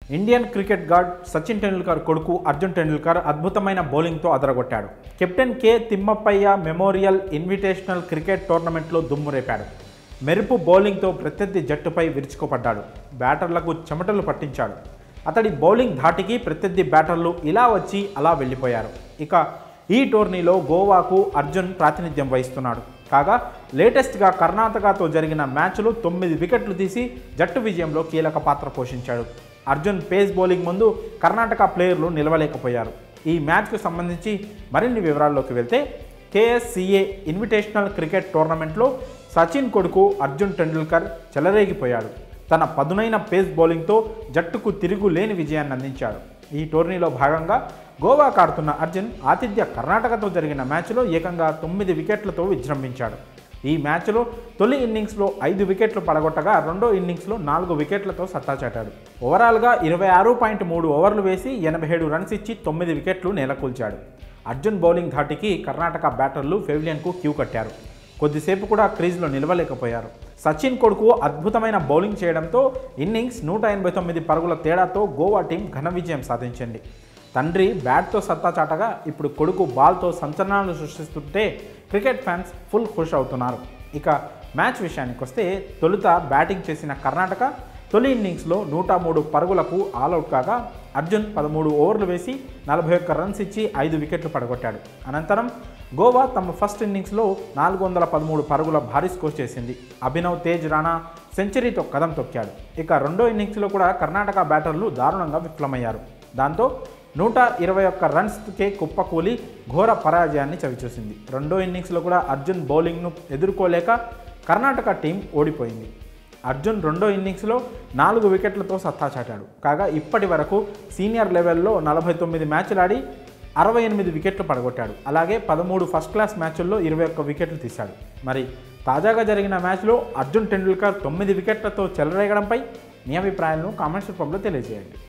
Indian cricket god Sachin Tendulkar కొడుకు అర్జున్ టెండూల్కర్ అద్భుతమైన బౌలింగ్తో అదరగొట్టాడు captain K Thimmappaiah memorial invitational cricket టోర్నమెంట్లో దుమ్ము రేపాడు మెరుపు బౌలింగ్తో ప్రత్యర్థి జట్టుపై విరుచుకుపడ్డాడు బ్యాటర్లకు చెమటలు పట్టించాడు అతడి బౌలింగ్ ధాటికి ప్రత్యర్థి బ్యాటర్లు ఇలా వచ్చి అలా వెళ్ళిపోయారు ఇక ఈ టోర్నీలో గోవాకు అర్జున్ ప్రాతినిధ్యం వహిస్తున్నాడు కాగా లేటెస్ట్గా కర్ణాటకతో జరిగిన మ్యాచ్లో తొమ్మిది వికెట్లు తీసి జట్టు విజయంలో కీలక పాత్ర పోషించాడు అర్జున్ పేస్ బౌలింగ్ ముందు కర్ణాటక ప్లేయర్లు నిలవలేకపోయారు ఈ మ్యాచ్కు సంబంధించి మరిన్ని వివరాల్లోకి వెళ్తే కేఎస్సిఏ ఇన్విటేషనల్ క్రికెట్ టోర్నమెంట్లో సచిన్ కొడుకు అర్జున్ టెండూల్కర్ చెలరేగిపోయాడు తన పదునైన పేస్ బౌలింగ్తో జట్టుకు తిరుగులేని విజయాన్ని అందించాడు ఈ టోర్నీలో భాగంగా గోవా కాడుతున్న అర్జున్ ఆతిథ్య కర్ణాటకతో జరిగిన మ్యాచ్లో ఏకంగా తొమ్మిది వికెట్లతో విజృంభించాడు ఈ మ్యాచ్లో తొలి ఇన్నింగ్స్లో ఐదు వికెట్లు పడగొట్టగా రెండో ఇన్నింగ్స్లో నాలుగు వికెట్లతో సత్తా చాటాడు ఓవరాల్గా ఇరవై ఆరు పాయింట్ మూడు ఓవర్లు వేసి ఎనభై ఏడు రన్స్ ఇచ్చి తొమ్మిది వికెట్లు నేలకూల్చాడు అర్జున్ బౌలింగ్ ధాటికి కర్ణాటక బ్యాటర్లు పెవిలియన్కు క్యూ కట్టారు కొద్దిసేపు కూడా క్రీజ్లో నిలవలేకపోయారు సచిన్ కొడుకు అద్భుతమైన బౌలింగ్ చేయడంతో ఇన్నింగ్స్ నూట ఎనభై తొమ్మిది పరుగుల తేడాతో గోవా టీం ఘన విజయం సాధించింది తండ్రి బ్యాట్తో సత్తా చాటగా ఇప్పుడు కొడుకు బాల్తో సంచలనాలు సృష్టిస్తుంటే క్రికెట్ ఫ్యాన్స్ ఫుల్ ఖుష్ అవుతున్నారు ఇక మ్యాచ్ విషయానికి వస్తే తొలుత బ్యాటింగ్ చేసిన కర్ణాటక తొలి ఇన్నింగ్స్లో నూట మూడు పరుగులకు ఆల్అవుట్ కాగా అర్జున్ పదమూడు ఓవర్లు వేసి నలభై ఒక్క రన్స్ ఇచ్చి ఐదు వికెట్లు పడగొట్టాడు అనంతరం గోవా తమ ఫస్ట్ ఇన్నింగ్స్లో నాలుగు వందల పదమూడు పరుగుల భారీ స్కోర్ చేసింది అభినవ్ తేజ్ రాణా సెంచరీతో కదం తొక్కాడు ఇక రెండో ఇన్నింగ్స్లో కూడా కర్ణాటక బ్యాటర్లు దారుణంగా విఫలమయ్యారు దాంతో నూట ఇరవై ఒక్క రన్స్కే కుప్పకూలి ఘోర పరాజయాన్ని చవిచూసింది రెండో ఇన్నింగ్స్లో కూడా అర్జున్ బౌలింగ్ను ఎదుర్కోలేక కర్ణాటక టీం ఓడిపోయింది అర్జున్ రెండో ఇన్నింగ్స్లో నాలుగు వికెట్లతో సత్తా చాటాడు కాగా ఇప్పటి వరకు సీనియర్ లెవెల్లో నలభై తొమ్మిది మ్యాచ్లు ఆడి అరవై ఎనిమిది వికెట్లు పడగొట్టాడు అలాగే పదమూడు ఫస్ట్ క్లాస్ మ్యాచ్ల్లో ఇరవై ఒక్క వికెట్లు తీశాడు మరి తాజాగా జరిగిన మ్యాచ్లో అర్జున్ టెండూల్కర్ తొమ్మిది వికెట్లతో చెలరేగడంపై మీ అభిప్రాయాలను కామెంట్స్ రూపంలో తెలియజేయండి